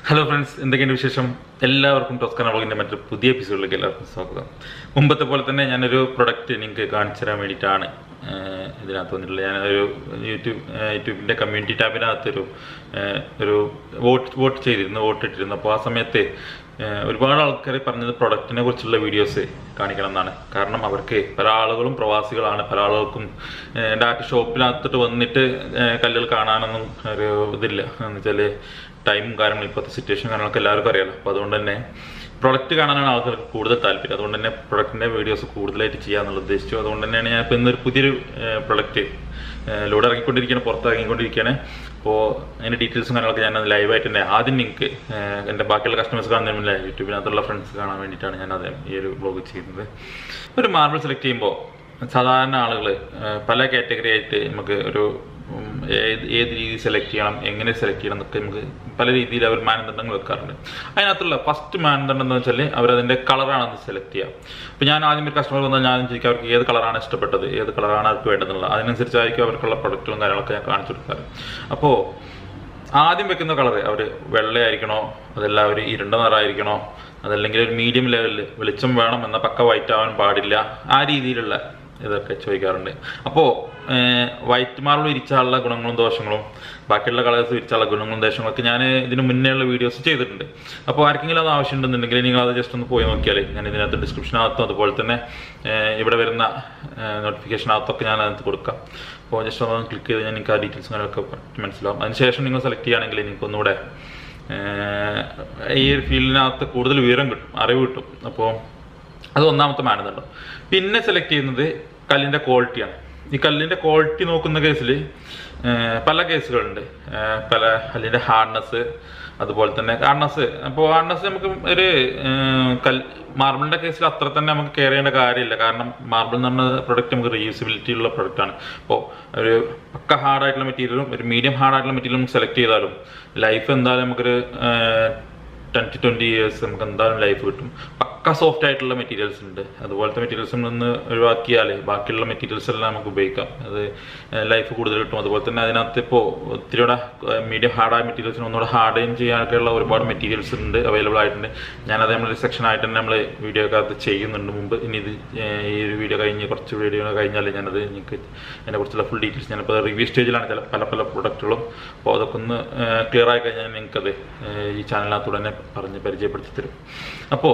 hello friends എന്തൊക്കെയുണ്ട് വിശേഷം എല്ലാവർക്കും ടോസ്കന വ്ളോഗിൻ്റെ മറ്റൊരു പുതിയ എപ്പിസോഡിലേക്ക് എല്ലാവർക്കും സ്വാഗതം മുമ്പത്തെ പോലെ തന്നെ ഞാനൊരു പ്രൊഡക്റ്റ് നിങ്ങൾക്ക് കാണിച്ചു തരാൻ വേണ്ടിയിട്ടാണ് ഏഹ്, ഇതിനകത്ത് വന്നിട്ടുള്ളത് ഞാനൊരു യൂട്യൂബ് ഏഹ്, യൂട്യൂബിൻ്റെ കമ്മ്യൂണിറ്റി ടാബിനകത്തൊരു ഏഹ്, ഒരു വോട്ട് വോട്ട് ചെയ്തിരുന്നു വോട്ട് ഇട്ടിരുന്നു അപ്പോൾ ആ സമയത്ത് ഏഹ്, ഒരുപാട് ആൾക്കാർ പറഞ്ഞത് പ്രൊഡക്റ്റിനെ കുറിച്ചുള്ള വീഡിയോസ് കാണിക്കണം എന്നാണ് കാരണം അവർക്ക് പല ആളുകളും പ്രവാസികളാണ് പല ആളുകൾക്കും ഡയറക്റ്റ് ഷോപ്പിനകത്തോട്ട് വന്നിട്ട് ഏഹ്, കല്ലുകൾ കാണാനൊന്നും ഒരു ഇതില്ല എന്ന് വെച്ചാൽ ടൈമും കാര്യങ്ങളും ഇപ്പോഴത്തെ സിറ്റുവേഷൻ കാര്യങ്ങളൊക്കെ എല്ലാവർക്കും അറിയാലോ അപ്പോൾ അതുകൊണ്ട് തന്നെ പ്രൊഡക്റ്റ് കാണാനാണ് ആൾക്കാർക്ക് കൂടുതൽ താല്പര്യം അതുകൊണ്ട് തന്നെ പ്രൊഡക്റ്റിൻ്റെ വീഡിയോസ് കൂടുതലായിട്ട് ചെയ്യാമെന്നുള്ള ഉദ്ദേശിച്ചു അതുകൊണ്ട് തന്നെയാണ് ഞാൻ ഇപ്പോൾ ഇന്നൊരു പുതിയൊരു പ്രൊഡക്റ്റ് ലോഡ് ഇറങ്ങിക്കൊണ്ടിരിക്കുകയാണ് പുറത്ത് ഇറങ്ങിക്കൊണ്ടിരിക്കുകയാണ് അപ്പോൾ അതിൻ്റെ ഡീറ്റെയിൽസും കാര്യങ്ങളൊക്കെ ഞാൻ ലൈവായിട്ട് തന്നെ ആദ്യം നിങ്ങൾക്ക് എൻ്റെ ബാക്കിയുള്ള കസ്റ്റമേഴ്സ് കാണുന്നതിന് മുന്നേ യൂട്യൂബിനകത്തുള്ള ഫ്രണ്ട്സ് കാണാൻ വേണ്ടിയിട്ടാണ് ഞാൻ അത് ഈ ഒരു ബ്ലോഗ് ചെയ്യുന്നത് ഒരു മാർബിൾ സെലക്ട് ചെയ്യുമ്പോൾ സാധാരണ ആളുകൾ പല കാറ്റഗറി ആയിട്ട് നമുക്ക് ഒരു ഉം, ഏത് ഏത് രീതി സെലക്ട് ചെയ്യണം എങ്ങനെ സെലക്ട് ചെയ്യണം എന്നൊക്കെ നമുക്ക് പല രീതിയിൽ അവർ മാനദണ്ഡങ്ങൾ വെക്കാറുണ്ട് അതിനകത്തുള്ള ഫസ്റ്റ് മാനദണ്ഡം എന്ന് വെച്ചാൽ അവരതിൻ്റെ കളറാണ് സെലക്ട് ചെയ്യുക അപ്പോൾ ഞാൻ ആദ്യം ഒരു കസ്റ്റമർ വന്നാൽ ഞാൻ ചോദിക്കുക അവർക്ക് ഏത് കളറാണ് ഇഷ്ടപ്പെട്ടത് ഏത് കളറാണ് അവർക്ക് വേണ്ടതെന്നുള്ളത് അതിനനുസരിച്ചായിരിക്കും അവർക്കുള്ള പ്രൊഡക്റ്റുകളും കാര്യങ്ങളൊക്കെ ഞാൻ കാണിച്ചു കൊടുക്കാറ് അപ്പോൾ ആദ്യം വെക്കുന്ന കളർ അവർ വെള്ളയായിരിക്കണോ അതല്ല ഒരു ഇരുണ്ട നിറമായിരിക്കണോ അതല്ലെങ്കിൽ ഒരു മീഡിയം ലെവലിൽ വെളിച്ചം വേണം എന്ന പക്ക വൈറ്റ് ആവാൻ പാടില്ല ആ രീതിയിലുള്ള ഇതൊക്കെ ചോദിക്കാറുണ്ട് അപ്പോൾ വൈറ്റ് മാർബിൾ വിരിച്ചാലുള്ള ഗുണങ്ങളും ദോഷങ്ങളും ബാക്കിയുള്ള കളേഴ്സ് വിരിച്ചാലുള്ള ഗുണങ്ങളും ദോഷങ്ങളും ഒക്കെ ഞാൻ ഇതിന് മുന്നേ ഉള്ള വീഡിയോസ് ചെയ്തിട്ടുണ്ട് അപ്പോൾ ആർക്കെങ്കിലും അത് ആവശ്യമുണ്ടെന്നുണ്ടെങ്കിൽ നിങ്ങൾ അത് ജസ്റ്റ് ഒന്ന് പോയി നോക്കിയാൽ ഞാൻ ഇതിനകത്ത് ഡിസ്ക്രിപ്ഷനകത്തും അതുപോലെ തന്നെ ഏഹ്, ഇവിടെ വരുന്ന നോട്ടിഫിക്കേഷനകത്തൊക്കെ ഞാൻ അതിനകത്ത് കൊടുക്കാം അപ്പോൾ ജസ്റ്റ് ഒന്ന് ക്ലിക്ക് ചെയ്ത് ഞാൻ നിങ്ങൾക്ക് ആ ഡീറ്റെയിൽസ് അങ്ങനെയൊക്കെ മനസ്സിലാവും അതിനുശേഷം നിങ്ങൾ സെലക്ട് ചെയ്യുകയാണെങ്കിൽ നിങ്ങൾക്ക് ഒന്നുകൂടെ ഏഹ്, ഈ ഒരു ഫീൽഡിനകത്ത് കൂടുതൽ വിവരം കിട്ടും അറിവ് കിട്ടും അപ്പോൾ അത് ഒന്നാമത്തെ മാനദണ്ഡം പിന്നെ സെലക്ട് ചെയ്യുന്നത് കല്ലിൻ്റെ ക്വാളിറ്റിയാണ് ഈ കല്ലിൻ്റെ ക്വാളിറ്റി നോക്കുന്ന കേസിൽ പല കേസുകളുണ്ട് ഏഹ് പല കല്ലിൻ്റെ ഹാർഡ്നെസ് അതുപോലെ തന്നെ ഹാർഡ്നെസ് അപ്പോൾ ഹാർഡ്നെസ് നമുക്ക് ഒരു ഏഹ് കൽ മാർബിളിൻ്റെ കേസിൽ അത്ര തന്നെ നമുക്ക് കെയർ ചെയ്യേണ്ട കാര്യമില്ല കാരണം മാർബിൾ എന്ന് പറഞ്ഞ പ്രൊഡക്റ്റ് നമുക്ക് റീയൂസിബിലിറ്റി ഉള്ള പ്രൊഡക്റ്റാണ് അപ്പോൾ ഒരു പക്ക ഹാർഡായിട്ടുള്ള മെറ്റീരിയലും ഒരു മീഡിയം ഹാർഡായിട്ടുള്ള മെറ്റീരിയലും നമുക്ക് സെലക്ട് ചെയ്താലും ലൈഫ് എന്തായാലും നമുക്കൊരു ടെൻ ടു ട്വൻറ്റി ഇയേഴ്സ് നമുക്ക് എന്തായാലും ലൈഫ് കിട്ടും പക്ക സോഫ്റ്റ് ആയിട്ടുള്ള മെറ്റീരിയൽസ് ഉണ്ട് അതുപോലത്തെ മെറ്റീരിയൽസ് നിന്ന് ഒഴിവാക്കിയാൽ ബാക്കിയുള്ള മെറ്റീരിയൽസ് എല്ലാം നമുക്ക് ഉപയോഗിക്കാം അത് ലൈഫ് കൂടുതൽ കിട്ടും അതുപോലെ തന്നെ അതിനകത്ത് ഇപ്പോൾ ഒത്തിരിയുടെ മീഡിയം ഹാർഡായ മെറ്റീരിയൽസിന് ഒന്നുകൂടെ ഹാർഡൈൻ ചെയ്യാനൊക്കെയുള്ള ഒരുപാട് മെറ്റീരിയൽസ് ഉണ്ട് അവൈലബിൾ ആയിട്ടുണ്ട് ഞാനത് നമ്മളൊരു സെക്ഷൻ ആയിട്ട് തന്നെ നമ്മൾ വീഡിയോക്കകത്ത് ചെയ്യുന്നുണ്ട് മുമ്പ് ഇനി ഇത് ഏഹ്, ഈ ഒരു വീഡിയോ കഴിഞ്ഞ് കുറച്ച് വീഡിയോ കഴിഞ്ഞാൽ ഞാനത് നിങ്ങൾക്ക് അതിനെക്കുറിച്ചുള്ള ഫുൾ ഡീറ്റെയിൽസ് ഞാനിപ്പോൾ റിവ്യൂ സ്റ്റേജിലാണ് ചില പല പല പ്രൊഡക്റ്റുകളും അപ്പോൾ അതൊക്കെ ഒന്ന് ക്ലിയർ ആയി കഴിഞ്ഞാൽ നിങ്ങൾക്കത് ഏഹ്, ഈ ചാനലിനകത്തൂടെ തന്നെ പറഞ്ഞ് പരിചയപ്പെടുത്തി തരും അപ്പോൾ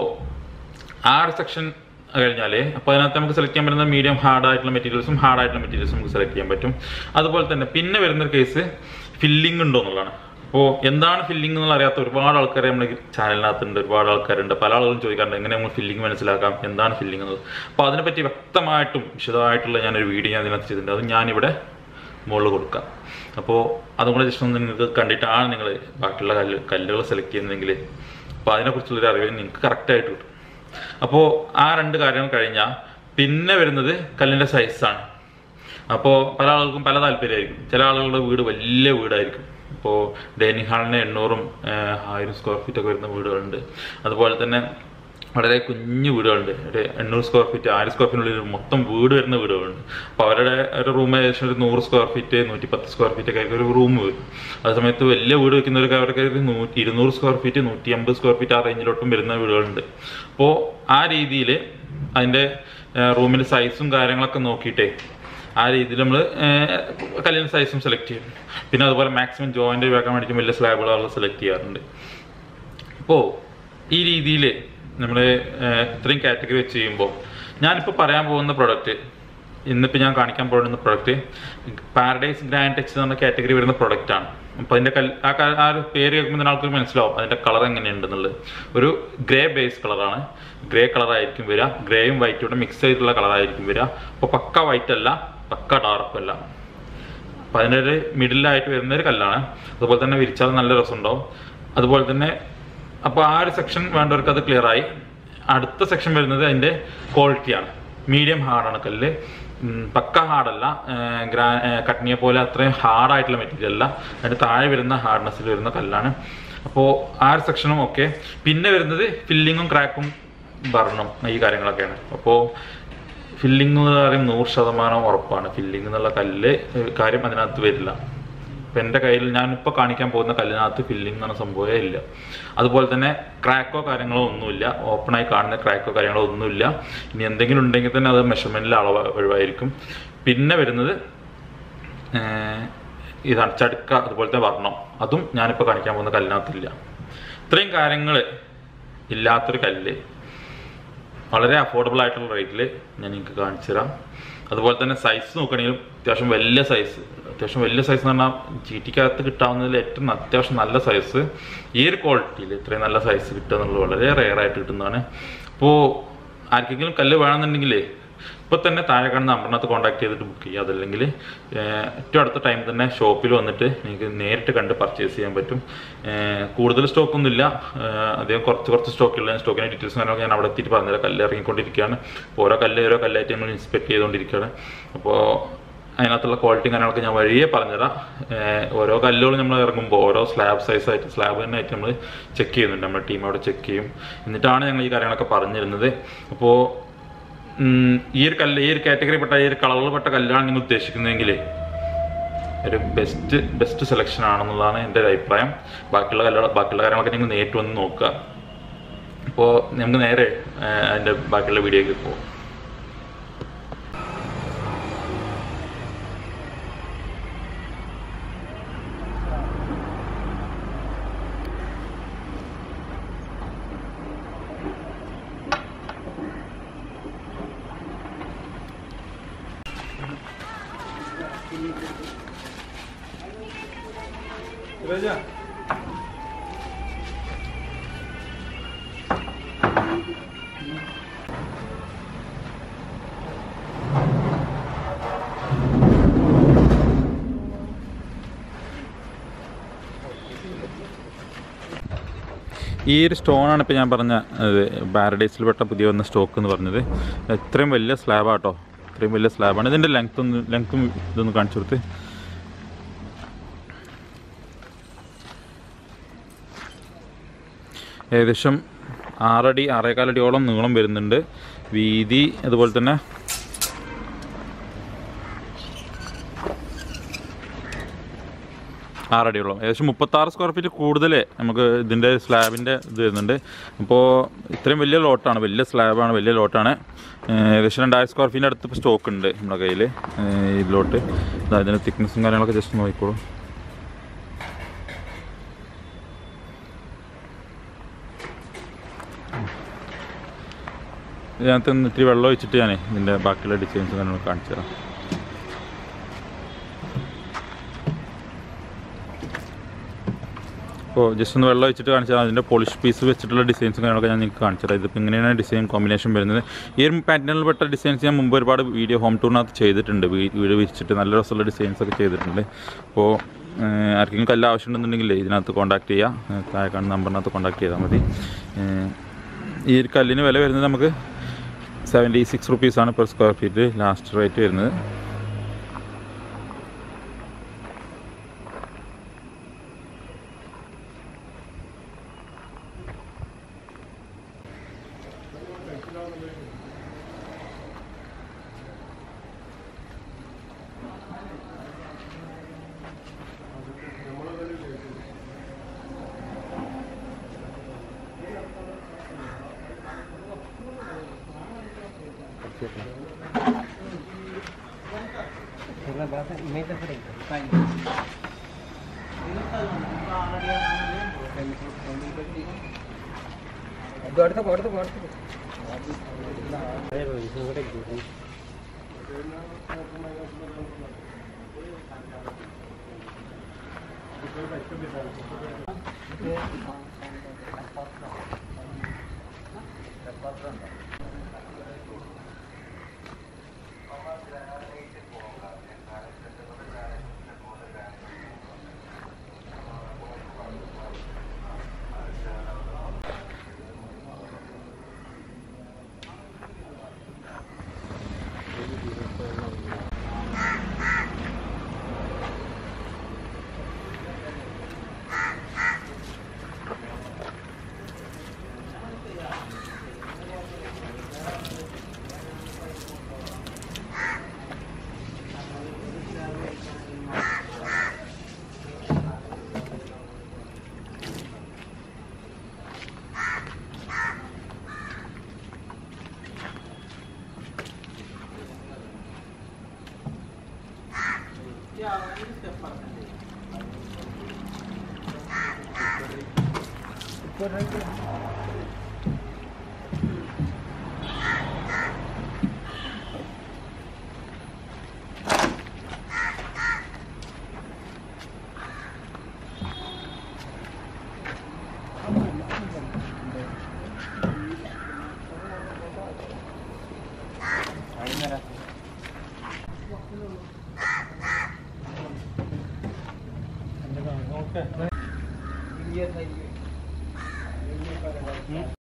ആ ഒരു സെക്ഷൻ കഴിഞ്ഞാൽ അപ്പോൾ അതിനകത്ത് നമുക്ക് സെലക്ട് ചെയ്യാൻ പറ്റുന്ന മീഡിയം ഹാർഡ് ആയിട്ടുള്ള മെറ്റീരിയൽസും ഹാർഡ് ആയിട്ടുള്ള മെറ്റീരിയൽസും നമുക്ക് സെലക്ട് ചെയ്യാൻ പറ്റും അതുപോലെ തന്നെ പിന്നെ വരുന്നൊരു കേസ് ഫില്ലിംഗ് ഉണ്ടോ എന്നുള്ളതാണ് അപ്പോൾ എന്താണ് ഫില്ലിംഗ് എന്നുള്ള അറിയാത്ത ഒരുപാട് ആൾക്കാർ നമ്മുടെ ചാനലിനകത്തുണ്ട് ഒരുപാട് ആൾക്കാരുണ്ട് പല ആളുകളും ചോദിക്കാറുണ്ട് എങ്ങനെ നമ്മൾ ഫില്ലിംഗ് മനസ്സിലാക്കാം എന്താണ് ഫില്ലിംഗ് എന്നത് അപ്പോൾ അതിനെപ്പറ്റി വ്യക്തമായിട്ടും വിശദമായിട്ടുള്ള ഞാനൊരു വീഡിയോ ഞാൻ അതിനകത്ത് ചെയ്തിട്ടുണ്ട് അത് ഞാനിവിടെ മുകളിൽ കൊടുക്കാം അപ്പോൾ അതും കൂടെ ജസ്റ്റ് ഒന്ന് നിങ്ങൾക്ക് കണ്ടിട്ടാണ് നിങ്ങൾ ബാക്കിയുള്ള കല്ല് കല്ലുകൾ സെലക്ട് ചെയ്യുന്നതെങ്കിൽ അപ്പോൾ അതിനെക്കുറിച്ചുള്ളൊരു അറിവ് നിങ്ങൾക്ക് കറക്റ്റായിട്ട് കിട്ടും അപ്പോൾ ആ രണ്ട് കാര്യങ്ങൾ കഴിഞ്ഞാൽ പിന്നെ വരുന്നത് കല്ലിൻ്റെ സൈസാണ് അപ്പോൾ പല ആളുകൾക്കും പല താല്പര്യമായിരിക്കും ചില ആളുകളുടെ വീട് വലിയ വീടായിരിക്കും ഇപ്പോൾ ഡൈനിങ് ഹാളിന് എണ്ണൂറും ഏഹ്, ആയിരം സ്ക്വയർ ഫീറ്റ് ഒക്കെ വരുന്ന വീടുകളുണ്ട് അതുപോലെ തന്നെ വളരെ കുഞ്ഞു വീടുകളുണ്ട് ഒരു എണ്ണൂറ് സ്ക്വയർ ഫീറ്റ് ആയിരം സ്ക്വയർ ഫീറ്റിനുള്ളിൽ മൊത്തം വീട് വരുന്ന വീടുകളുണ്ട് അപ്പോൾ അവരുടെ ഒരു റൂം ഏകദേശം ഒരു നൂറ് സ്ക്വയർ ഫീറ്റ് നൂറ്റി പത്ത് സ്ക്വയർ ഫീറ്റ് ഒക്കെ ആയിരിക്കും ഒരു റൂം വരും അതേ സമയത്ത് വലിയ വീട് വെക്കുന്നവർക്ക് അവർക്ക് ഒരു നൂറ്റി ഇരുന്നൂറ് സ്ക്വയർ ഫീറ്റ് നൂറ്റി അമ്പത് സ്ക്വയർ ഫീറ്റ് ആ റേഞ്ചിലോട്ടും വരുന്ന വീടുകളുണ്ട് അപ്പോൾ ആ രീതിയിൽ അതിൻ്റെ റൂമിൻ്റെ സൈസും കാര്യങ്ങളൊക്കെ നോക്കിയിട്ടേ ആ രീതിയിൽ നമ്മൾ കല്ലിൻ്റെ സൈസും സെലക്ട് ചെയ്യും പിന്നെ അതുപോലെ മാക്സിമം ജോയിൻ്റ് ഒഴിവാക്കാൻ വേണ്ടിയിട്ട് വലിയ സ്ലാബുകൾ സെലക്ട് ചെയ്യാറുണ്ട് അപ്പോൾ ഈ രീതിയിൽ നമ്മൾ ഇത്രയും കാറ്റഗറി വെച്ച് ചെയ്യുമ്പോൾ ഞാനിപ്പോൾ പറയാൻ പോകുന്ന പ്രൊഡക്റ്റ് ഇന്നിപ്പോൾ ഞാൻ കാണിക്കാൻ പോകുന്ന പ്രൊഡക്റ്റ് പാരഡൈസ് ഗ്രാൻഡ് ടച്ച് എന്ന കാറ്റഗറി വരുന്ന പ്രൊഡക്റ്റാണ് അപ്പോൾ അതിൻ്റെ കൽ ആ ക- ആ ഒരു പേര് കേൾക്കുമ്പോൾ തന്നെ ആൾക്കാർക്ക് മനസ്സിലാവും അതിൻ്റെ കളർ എങ്ങനെയുണ്ടെന്നുള്ളത് ഒരു ഗ്രേ ബേസ് കളറാണ് ഗ്രേ കളറായിരിക്കും വരിക ഗ്രേയും വൈറ്റും കൂടെ മിക്സ് ചെയ്തിട്ടുള്ള കളറായിരിക്കും വരിക അപ്പോൾ പക്ക വൈറ്റ് അല്ല പക്ക ഡാർക്കും അല്ല അപ്പം അതിൻ്റെ ഒരു മിഡിലായിട്ട് വരുന്ന ഒരു കല്ലാണ് അതുപോലെ തന്നെ വിരിച്ചാൽ നല്ല രസമുണ്ടാവും അതുപോലെ തന്നെ അപ്പോൾ ആ ഒരു സെക്ഷൻ വേണ്ടവർക്ക് അത് ക്ലിയർ ആയി അടുത്ത സെക്ഷൻ വരുന്നത് അതിൻ്റെ ക്വാളിറ്റിയാണ് മീഡിയം ഹാർഡാണ് കല്ല് ഉം, പക്ക ഹാർഡല്ല ഗ്രാ കട്നിയെ പോലെ അത്രയും ഹാർഡായിട്ടുള്ള മെറ്റീരിയൽ അല്ല അതിൻ്റെ താഴെ വരുന്ന ഹാർഡ്നെസ്സിൽ വരുന്ന കല്ലാണ് അപ്പോൾ ആ ഒരു സെക്ഷനും ഓക്കെ പിന്നെ വരുന്നത് ഫില്ലിങ്ങും ക്രാക്കും ബർണും ഈ കാര്യങ്ങളൊക്കെയാണ് അപ്പോൾ ഫില്ലിംഗ് എന്ന് പറയും നൂറ് ശതമാനം ഉറപ്പാണ് ഫില്ലിംഗ് എന്നുള്ള കല്ല് ഏഹ് കാര്യം അതിനകത്ത് വരില്ല ഇപ്പം എൻ്റെ കയ്യിൽ ഞാനിപ്പോൾ കാണിക്കാൻ പോകുന്ന കല്ലിനകത്ത് ഫില്ലിംഗ് എന്ന് പറഞ്ഞ സംഭവമേ ഇല്ല അതുപോലെ തന്നെ ക്രാക്കോ കാര്യങ്ങളോ ഒന്നുമില്ല ഓപ്പണായി കാണുന്ന ക്രാക്കോ കാര്യങ്ങളോ ഒന്നുമില്ല ഇനി എന്തെങ്കിലും ഉണ്ടെങ്കിൽ തന്നെ അത് മെഷർമെൻറ്റിൽ അളവ് ഒഴിവായിരിക്കും പിന്നെ വരുന്നത് ഏഹ്, ഇതാണ് ചടുക്ക അതുപോലത്തെ വർണ്ണം അതും ഞാനിപ്പോൾ കാണിക്കാൻ പോകുന്ന കല്ലിനകത്തില്ല ഇത്രയും കാര്യങ്ങൾ ഇല്ലാത്തൊരു കല്ല് വളരെ അഫോർഡബിൾ ആയിട്ടുള്ള റേറ്റിൽ ഞാൻ നിങ്ങൾക്ക് കാണിച്ചു തരാം അതുപോലെ തന്നെ സൈസ് നോക്കുകയാണെങ്കിലും അത്യാവശ്യം വലിയ സൈസ് അത്യാവശ്യം വലിയ സൈസ് എന്ന് പറഞ്ഞാൽ ചീറ്റിക്കകത്ത് കിട്ടാവുന്നതിൽ ഏറ്റവും അത്യാവശ്യം നല്ല സൈസ് ഈ ഒരു ക്വാളിറ്റിയിൽ ഇത്രയും നല്ല സൈസ് കിട്ടുക എന്നുള്ളത് വളരെ റെയർ ആയിട്ട് കിട്ടുന്നതാണ് അപ്പോൾ ആർക്കെങ്കിലും കല്ല് വേണമെന്നുണ്ടെങ്കിലേ ഇപ്പോൾ തന്നെ താഴെ കാണുന്ന നമ്പറിനകത്ത് കോൺടാക്ട് ചെയ്തിട്ട് ബുക്ക് ചെയ്യുക അതല്ലെങ്കിൽ ഏഹ്, ഏറ്റവും അടുത്ത ടൈം തന്നെ ഷോപ്പിൽ വന്നിട്ട് നിങ്ങൾക്ക് നേരിട്ട് കണ്ട് പർച്ചേസ് ചെയ്യാൻ പറ്റും ഏഹ്, കൂടുതൽ സ്റ്റോക്കൊന്നുമില്ല അധികം കുറച്ച് കുറച്ച് സ്റ്റോക്കുള്ള സ്റ്റോക്കിൻ്റെ ഡീറ്റെയിൽസ് കാര്യങ്ങളൊക്കെ ഞാൻ അവിടെ എത്തിയിട്ട് പറഞ്ഞുതരാം കല്ല് ഇറങ്ങിക്കൊണ്ടിരിക്കുകയാണ് അപ്പോൾ ഓരോ കല്ല് ഓരോ കല്ലായിട്ട് നമ്മൾ ഇൻസ്പെക്ട് ചെയ്തുകൊണ്ടിരിക്കുകയാണ് അപ്പോൾ അതിനകത്തുള്ള ക്വാളിറ്റി കാര്യങ്ങളൊക്കെ ഞാൻ വഴിയേ പറഞ്ഞുതരാം ഏഹ്, ഓരോ കല്ലുകളും നമ്മൾ ഇറങ്ങുമ്പോൾ ഓരോ സ്ലാബ് സൈസ് ആയിട്ട് സ്ലാബ് തന്നെ ആയിട്ട് നമ്മൾ ചെക്ക് ചെയ്യുന്നുണ്ട് നമ്മുടെ ടീം അവിടെ ചെക്ക് ചെയ്യും എന്നിട്ടാണ് ഞങ്ങൾ ഈ കാര്യങ്ങളൊക്കെ പറഞ്ഞിരുന്നത് അപ്പോൾ ഉം, ഈ ഒരു കല്ല് ഈ ഒരു കാറ്റഗറി പെട്ട ഈ ഒരു കളറിൽ പെട്ട കല്ലാണ് നിങ്ങൾ ഉദ്ദേശിക്കുന്നതെങ്കിൽ ഒരു ബെസ്റ്റ് ബെസ്റ്റ് സെലക്ഷൻ ആണെന്നുള്ളതാണ് എൻ്റെ ഒരു അഭിപ്രായം ബാക്കിയുള്ള കല്ലുകൾ ബാക്കിയുള്ള കാര്യങ്ങളൊക്കെ നിങ്ങൾ നേരിട്ട് വന്ന് നോക്കുക അപ്പോൾ നമുക്ക് നേരെ ആ, അതിൻ്റെ ബാക്കിയുള്ള വീഡിയോയ്ക്ക് പോകാം ഈ ഒരു സ്റ്റോണാണ് ഇപ്പോൾ ഞാൻ പറഞ്ഞ പാരഡൈസിൽ പെട്ട പുതിയ വന്ന സ്റ്റോക്ക് എന്ന് പറഞ്ഞത് ഇത്രയും വലിയ സ്ലാബാട്ടോ ഇത്രയും വലിയ സ്ലാബാണ് ഇതിൻ്റെ ലെങ്ത് ഒന്ന് ലെങ്ത്തും ഇതൊന്ന് കാണിച്ചു കൊടുത്ത് ഏകദേശം ആറടി ആറേകാലടിയോളം നീളം വരുന്നുണ്ട് വീതി അതുപോലെ തന്നെ ആറടിയോളം ഏകദേശം മുപ്പത്താറ് സ്ക്വയർ ഫീറ്റ് കൂടുതൽ നമുക്ക് ഇതിൻ്റെ സ്ലാബിൻ്റെ ഇത് വരുന്നുണ്ട് അപ്പോൾ ഇത്രയും വലിയ ലോട്ടാണ് വലിയ സ്ലാബാണ് വലിയ ലോട്ടാണ് ഏഹ് ഏകദേശം രണ്ടായിരം സ്ക്വയർ ഫീറ്റിൻ്റെ അടുത്ത് ഇപ്പോൾ സ്റ്റോക്ക് ഉണ്ട് നമ്മുടെ കയ്യിൽ ഇതിലോട്ട് അതിൻ്റെ തിക്നെസ്സും കാര്യങ്ങളൊക്കെ ജസ്റ്റ് നോക്കിക്കോളൂ ഇതിനകത്ത് ഒന്ന് ഇത്തിരി വെള്ളം ഒഴിച്ചിട്ട് ഞാൻ ഇതിൻ്റെ ബാക്കിയുള്ള ഡിസൈൻസും കാര്യങ്ങളൊക്കെ കാണിച്ചു തരാം അപ്പോൾ ജസ്റ്റ് ഒന്ന് വെള്ളം ഒഴിച്ചിട്ട് കാണിച്ചാൽ അതിൻ്റെ പോളിഷ് പീസ് വെച്ചിട്ടുള്ള ഡിസൈൻസും കാര്യങ്ങളൊക്കെ ഞാൻ നിങ്ങൾക്ക് കാണിച്ചു തരാം ഇതിപ്പോൾ ഇങ്ങനെയാണ് ഡിസൈൻ കോമ്പിനേഷൻ വരുന്നത് ഈ ഒരു പാറ്റേണിൽ പെട്ട ഡിസൈൻസ് ഞാൻ മുമ്പ് ഒരുപാട് വീഡിയോ ഹോം ടൂറിനകത്ത് ചെയ്തിട്ടുണ്ട് വീ- വീട് വിരിച്ചിട്ട് നല്ല രസമുള്ള ഡിസൈൻസ് ഒക്കെ ചെയ്തിട്ടുണ്ട് അപ്പോൾ ഏഹ്, ആർക്കെങ്കിലും കല്ല് ആവശ്യമുണ്ടെന്നുണ്ടെങ്കിൽ ഇതിനകത്ത് കോൺടാക്ട് ചെയ്യുക ഏഹ്, താഴെ കാണുന്ന നമ്പറിനകത്ത് കോൺടാക്ട് ചെയ്താൽ മതി ഏഹ്, ഈ ഒരു കല്ലിന് വില വരുന്നത് നമുക്ക് സെവൻറ്റി സിക്സ് റുപ്പീസാണ് per square feet last rate വരുന്നത് കൊടുത്തു കൊടുത്തു കൊടുത്തു ഓക്കെ